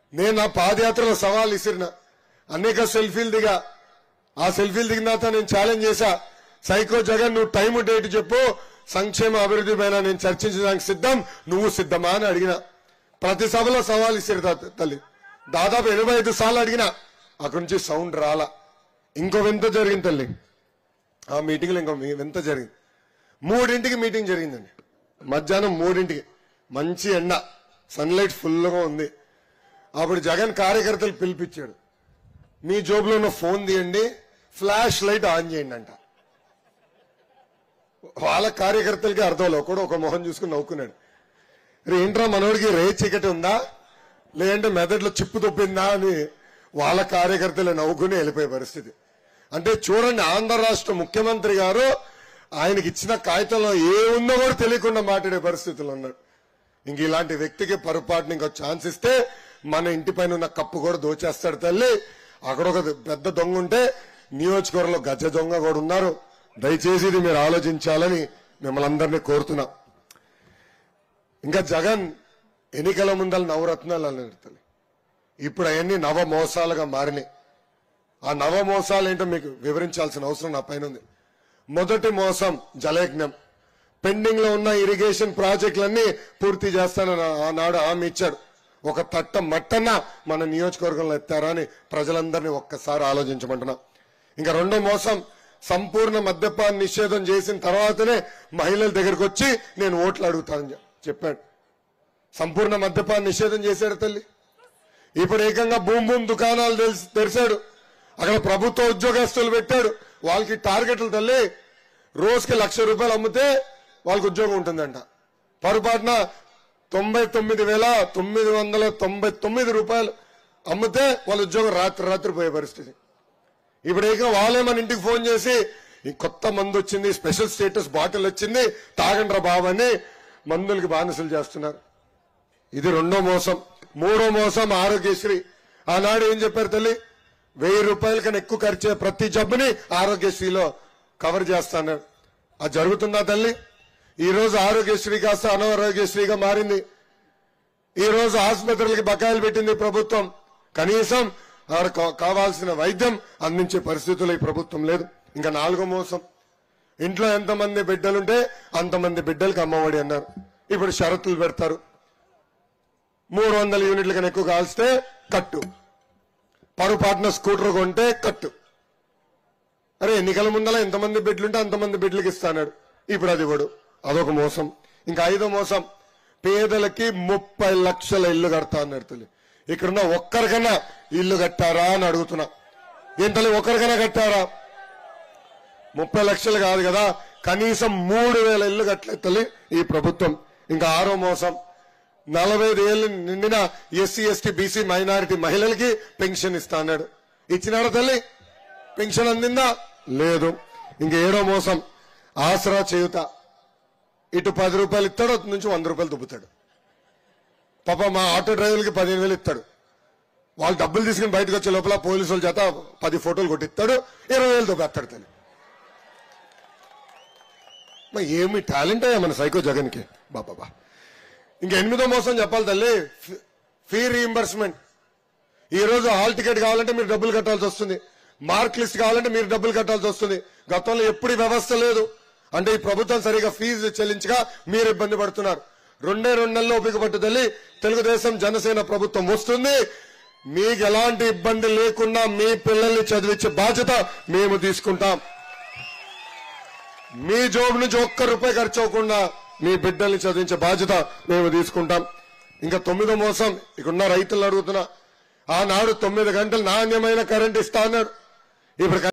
నేను నా పాదయాత్రలో సవాల్ ఇసిరిన అనేక సెల్ఫీలు దిగా ఆ సెల్ఫీలు దిగిన తర్వాత నేను ఛాలెంజ్ చేశా సైకో జగన్ నువ్వు టైం డేట్ చెప్పు సంక్షేమ అభివృద్ధి పైన నేను చర్చించడానికి సిద్ధం నువ్వు సిద్ధమా అని అడిగిన ప్రతి సభలో సవాల్ ఇసిరి తా- తల్లి దాదాపు ఎనభై ఐదు సార్లు అడిగిన అక్కడి నుంచి సౌండ్ రాలా ఇంకో వింత జరిగింది తల్లి ఆ మీటింగ్ లో ఇంకో మీ- వింత జరిగింది మూడింటికి మీటింగ్ జరిగిందండి మధ్యాహ్నం మూడింటికి మంచి ఎండ సన్లైట్ ఫుల్గా ఉంది అప్పుడు జగన్ కార్యకర్తలు పిలిపించాడు మీ జోబులో ఉన్న ఫోన్ తీయండి ఫ్లాష్ లైట్ ఆన్ చేయండి అంట వాళ్ళ కార్యకర్తలకి అర్థం ఒకడు ఒక మొహం చూసుకుని నవ్వుకున్నాడు రే ఏంట్రా మనోడికి రే చీకటి ఉందా లేదంటే మెదడులో చిప్పు తొప్పిందా అని వాళ్ళ కార్యకర్తలు నవ్వుకుని వెళ్ళిపోయే పరిస్థితి అంటే చూడండి ఆంధ్ర రాష్ట్ర ముఖ్యమంత్రి గారు ఆయనకి ఇచ్చిన కాగితంలో ఏ ఉందో కూడా తెలియకుండా మాట్లాడే పరిస్థితులు ఉన్నాడు ఇంక ఇలాంటి వ్యక్తికి పొరపాటుని ఇంకో ఛాన్స్ ఇస్తే మన ఇంటి పైన ఉన్న కప్పు కూడా దోచేస్తాడు తల్లి అక్కడ ఒక పెద్ద దొంగ ఉంటే నియోజకవర్గంలో గజ దొంగ కూడా ఉన్నారు దయచేసి ఇది మీరు ఆలోచించాలని మిమ్మల్ని అందరినీ కోరుతున్నా ఇంకా జగన్ ఎన్నికల ముందల నవరత్నాలు అన్నారు తల్లి ఇప్పుడు అవన్నీ నవ మోసాలుగా మారినాయి ఆ నవ మోసాలు ఏంటో మీకు వివరించాల్సిన అవసరం నా పైన ఉంది మొదటి మోసం జలయజ్ఞం పెండింగ్ లో ఉన్న ఇరిగేషన్ ప్రాజెక్టులన్నీ పూర్తి చేస్తానని ఆనాడు హామీ ఇచ్చాడు ఒక తట్ట మట్టన్న మన నియోజకవర్గంలో ఎత్తారా అని ప్రజలందరినీ ఒక్కసారి ఆలోచించమంటున్నా ఇంకా రెండో మోసం సంపూర్ణ మద్యపాన నిషేధం చేసిన తర్వాతనే మహిళల దగ్గరకు వచ్చి నేను ఓట్లు అడుగుతానని చెప్- చెప్పాడు సంపూర్ణ మద్యపాన నిషేధం చేశాడు తల్లి ఇప్పుడు ఏకంగా భూమి భూమి దుకాణాలు తెరిచి- తెరిచాడు అక్కడ ప్రభుత్వ ఉద్యోగస్తులు పెట్టాడు వాళ్ళకి టార్గెట్లు తల్లి రోజుకి లక్ష రూపాయలు అమ్మితే వాళ్ళకి ఉద్యోగం ఉంటుందంట పొరపాటున తొంభై తొమ్మిది వేల తొమ్మిది వందల తొంభై తొమ్మిది రూపాయలు అమ్మితే వాళ్ళ ఉద్యోగం రాత్రి రాత్రి పోయే పరిస్థితి ఇప్పుడు ఏకంగా వాళ్ళే మన ఇంటికి ఫోన్ చేసి ఈ కొత్త మందు వచ్చింది స్పెషల్ స్టేటస్ బాటిల్ వచ్చింది తాగండ్రా బాబు అని మందులకి బానిసలు చేస్తున్నారు ఇది రెండో మోసం మూడో మోసం ఆరోగ్యశ్రీ ఆనాడు ఏం చెప్పారు తల్లి వెయ్యి రూపాయల కన్నా ఎక్కువ ఖర్చే ప్రతి జబ్బుని ఆరోగ్యశ్రీలో కవర్ చేస్తాను అది జరుగుతుందా తల్లి ఈ రోజు ఆరోగ్యశ్రీ కాస్త అనారోగ్యశ్రీగా మారింది ఈ రోజు ఆసుపత్రులకి బకాయిలు పెట్టింది ప్రభుత్వం కనీసం వారికి కా- కావాల్సిన వైద్యం అందించే పరిస్థితులు ఈ ప్రభుత్వం లేదు ఇంకా నాలుగో మోసం ఇంట్లో ఎంతమంది బిడ్డలుంటే అంతమంది బిడ్డలకి అమ్మఒడి అన్నారు ఇప్పుడు షరతులు పెడతారు మూడు వందల యూనిట్ల కన్నా ఎక్కువ కాల్స్తే కట్టు పొరపాటున స్కూటర్ కొంటే కట్టు అరే ఎన్నికల ముందల ఎంతమంది బిడ్డలుంటే అంతమంది బిడ్డలకి ఇస్తాడు ఇప్పుడు అది ఇవ్వడు అదొక మోసం ఇంకా ఐదో మోసం పేదలకి ముప్పై లక్షల ఇల్లు కడతా అన్నాడు తల్లి ఇక్కడున్న ఒక్కరికన్నా ఇల్లు కట్టారా అని అడుగుతున్నా ఏం తల్లి ఒక్కరికైనా కట్టారా ముప్పై లక్షలు కాదు కదా కనీసం మూడు వేల ఇల్లు కట్టలేదు తల్లి ఈ ప్రభుత్వం ఇంకా ఆరో మోసం నలభై ఐదు ఏళ్ళు నిండిన ఎస్సీ ఎస్టీ బీసీ మైనారిటీ మహిళలకి పెన్షన్ ఇస్తా అన్నాడు ఇచ్చినాడా తల్లి పెన్షన్ అందిందా లేదు ఇంక ఏడో మోసం ఆసరా చేయుత ఇటు పది రూపాయలు ఇస్తాడు అటు నుంచి వంద రూపాయలు దుబ్బుతాడు పాప మా ఆటో డ్రైవర్లకి పదిహేను వేలు ఇస్తాడు వాళ్ళు డబ్బులు తీసుకుని బయటకు వచ్చే లోపల పోలీసుల చేత పది ఫోటోలు కొట్టిస్తాడు ఇరవై వేలు దుబ్బేస్తాడు తల్లి మరి ఏమి టాలెంట్ అయ్యా మన సైకో జగన్కి బాబా ఇంకా ఎనిమిదో మోసం చెప్పాలి తల్లి ఫీ- ఫీ రీఎంబర్స్మెంట్ ఈ రోజు హాల్ టికెట్ కావాలంటే మీరు డబ్బులు కట్టాల్సి వస్తుంది మార్క్ లిస్ట్ కావాలంటే మీరు డబ్బులు కట్టాల్సి వస్తుంది గతంలో ఎప్పుడు ఈ వ్యవస్థ లేదు అంటే ఈ ప్రభుత్వం సరిగా ఫీజు చెల్లించగా మీరు ఇబ్బంది పడుతున్నారు రెండే రెండు నెలల్లో ఓపిక పట్టు తల్లి తెలుగుదేశం జనసేన ప్రభుత్వం వస్తుంది మీకు ఎలాంటి ఇబ్బంది లేకుండా మీ పిల్లల్ని చదివించే బాధ్యత మేము తీసుకుంటాం మీ జోబు నుంచి ఒక్క రూపాయి ఖర్చు అవ్వకుండా మీ బిడ్డల్ని చదివించే బాధ్యత మేము తీసుకుంటాం ఇంకా తొమ్మిదో మోసం ఇక్కడున్న రైతులను అడుగుతున్నా ఆనాడు తొమ్మిది గంటలు నాణ్యమైన కరెంట్ ఇస్తా అన్నాడు ఇప్పుడు